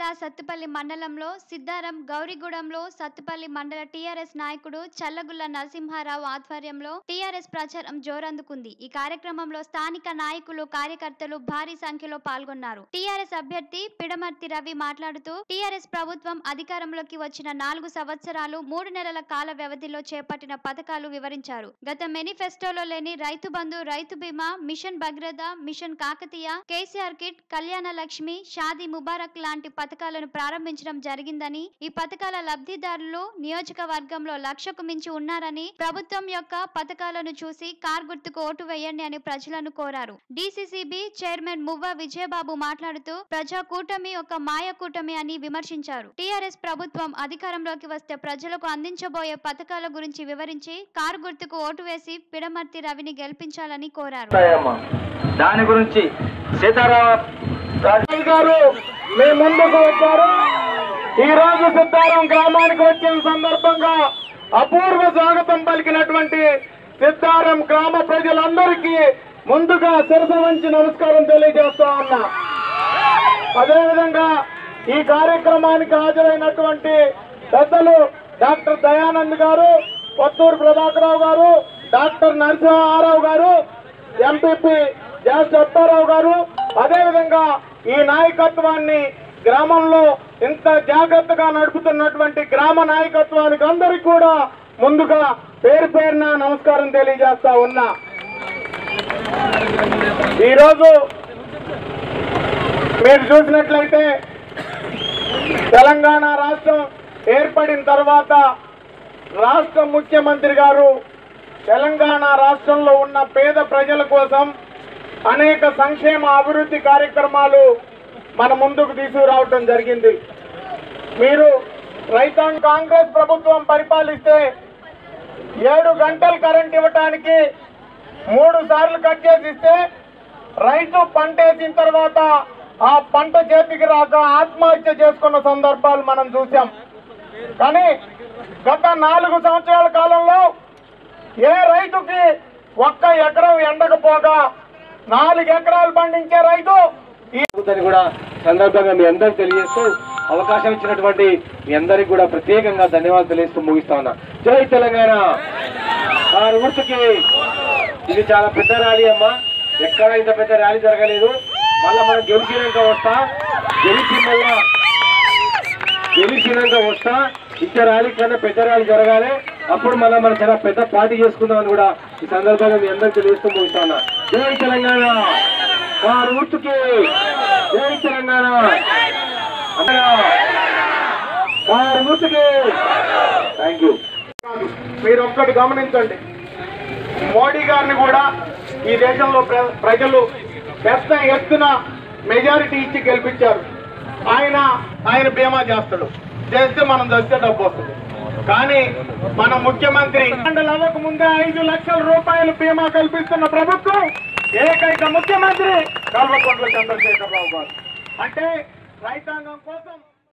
జిల్లా సత్తుపల్లి మండలంలో సిద్దారం గౌరిగూడెంలో సత్తుపల్లి మండల టీఆర్ఎస్ నాయకుడు చల్లగుల్ల నరసింహారావు ఆధ్వర్యంలో టీఆర్ఎస్ ప్రచారం జోరందుకుంది ఈ కార్యక్రమంలో స్థానిక నాయకులు కార్యకర్తలు భారీ సంఖ్యలో పాల్గొన్నారు టీఆర్ఎస్ అభ్యర్థి పిడమర్తి రవి మాట్లాడుతూ టీఆర్ఎస్ ప్రభుత్వం అధికారంలోకి వచ్చిన నాలుగు సంవత్సరాలు మూడు నెలల కాల వ్యవధిలో చేపట్టిన పథకాలు వివరించారు గత మేనిఫెస్టోలో లేని రైతు Bandhu Rythu Bima mission Bhagiratha mission Kakatiya KCR kit Kalyana Lakshmi Shaadi Mubarak లాంటి పథకాలను ప్రారంభించడం జరిగిందని ఈ పథకాల లబ్ధిదారులు నియోజకవర్గంలో లక్షకు మించి ఉన్నారని ప్రభుత్వం యొక్క పథకాలను చూసి కార్ గుర్తుకు ఓటు వేయండి అని ప్రజలను కోరారు డిసిసిబి చైర్మన్ మువ్వ విజయబాబు మాట్లాడుతూ ప్రజా కూటమి ఒక మాయ కూటమి అని విమర్శించారు టీఆర్ఎస్ ప్రభుత్వం అధికారంలోకి వస్తే ప్రజలకు అందించబోయే పథకాల గురించి వివరించి కారు గుర్తుకు ఓటు వేసి పిడమర్తి రవిని గెలిపించాలని కోరారు ఉంటాయమ్మా. దాని గురించి సీతారామ రాజు గారు మీ ముందుకు వచ్చారు ఈ రోజు సిద్ధారం గ్రామానికి వచ్చిన సందర్భంగా అపూర్వ స్వాగతం పలికినటువంటి సిద్ధారం గ్రామ ప్రజలందరికీ ముందుగా శిరస వంచి నమస్కారం తెలియజేస్తా ఉన్నా అదేవిధంగా ఈ కార్యక్రమానికి హాజరైనటువంటి పెద్దలు డాక్టర్ దయానంద్ గారు కొత్తూరు ప్రభాకరరావు గారు డాక్టర్ నరసింహారావు గారు ఎంపీపీ జాస్ అప్పారావు గారు అదేవిధంగా ఈ నాయకత్వాన్ని గ్రామంలో ఇంత జాగ్రత్తగా నడుపుతున్నటువంటి గ్రామ నాయకత్వానికి అందరికీ కూడా ముందుగా పేరు పేరున నమస్కారం తెలియజేస్తా ఉన్నా ఈరోజు మీరు చూసినట్లయితే తెలంగాణ రాష్ట్రం ఏర్పడిన తర్వాత రాష్ట్ర ముఖ్యమంత్రి గారు తెలంగాణ రాష్ట్రంలో ఉన్న పేద ప్రజల కోసం అనేక సంక్షేమ అభివృద్ధి కార్యక్రమాలు మన ముందుకు తీసుకురావటం జరిగింది మీరు రైతాంగ కాంగ్రెస్ ప్రభుత్వం పరిపాలిస్తే ఏడు గంటలు కరెంట్ ఇవ్వటానికి మూడు సార్లు కట్ చేసి ఇస్తే రైతు పంట వేసిన తర్వాత ఆ పంట చేతికి రాక ఆత్మహత్య చేసుకున్న సందర్భాలు మనం చూసాం కానీ గత నాలుగు సంవత్సరాల కాలంలో ఏ రైతుకి ఒక్క ఎకరం ఎండకపోగా నాలుగు ఎకరాలు పండించే రైతు ఈ అని కూడా సందర్భంగా మీ అందరికి తెలియజేస్తూ అవకాశం ఇచ్చినటువంటి మీ అందరికి కూడా ప్రత్యేకంగా ధన్యవాదాలు తెలియజేస్తూ ముగిస్తా ఉన్నా జై తెలంగాణ ఆ ఊర్చుకి ఇది చాలా పెద్ద ర్యాలీ అమ్మా ఎక్కడ ఇంత పెద్ద ర్యాలీ జరగలేదు మళ్ళా మనం గెలిచినాక వస్తా గెలిచి మళ్ళా గెలిచినాక వస్తా ఇంత ర్యాలీ కన్నా పెద్ద ర్యాలీ జరగాలి అప్పుడు మళ్ళీ మనం చాలా పెద్ద పార్టీ చేసుకుందామని కూడా ఈ సందర్భంగా మీ అందరికి తెలియజేస్తూ ముగిస్తా ఉన్నా జై తెలంగాణ వారు ఊర్చుకి జై తెలంగాణ వారు ఊర్చుకి థ్యాంక్ యూ మీరు ఒక్కటి గమనించండి మోడీ గారిని కూడా ఈ దేశంలో ప్ర- ప్రజలు పెద్ద ఎత్తున మెజారిటీ ఇచ్చి గెలిపించారు ఆయన ఆయన బీమా చేస్తాడు చేస్తే మనం చస్తే డబ్బు వస్తుంది కానీ మన ముఖ్యమంత్రి మండలి అవ్వక ముందే ఐదు లక్షల రూపాయలు బీమా కల్పిస్తున్న ప్రభుత్వం ఏకైక ముఖ్యమంత్రి కల్వకుంట్ల చంద్రశేఖరరావు గారు అంటే రైతాంగం కోసం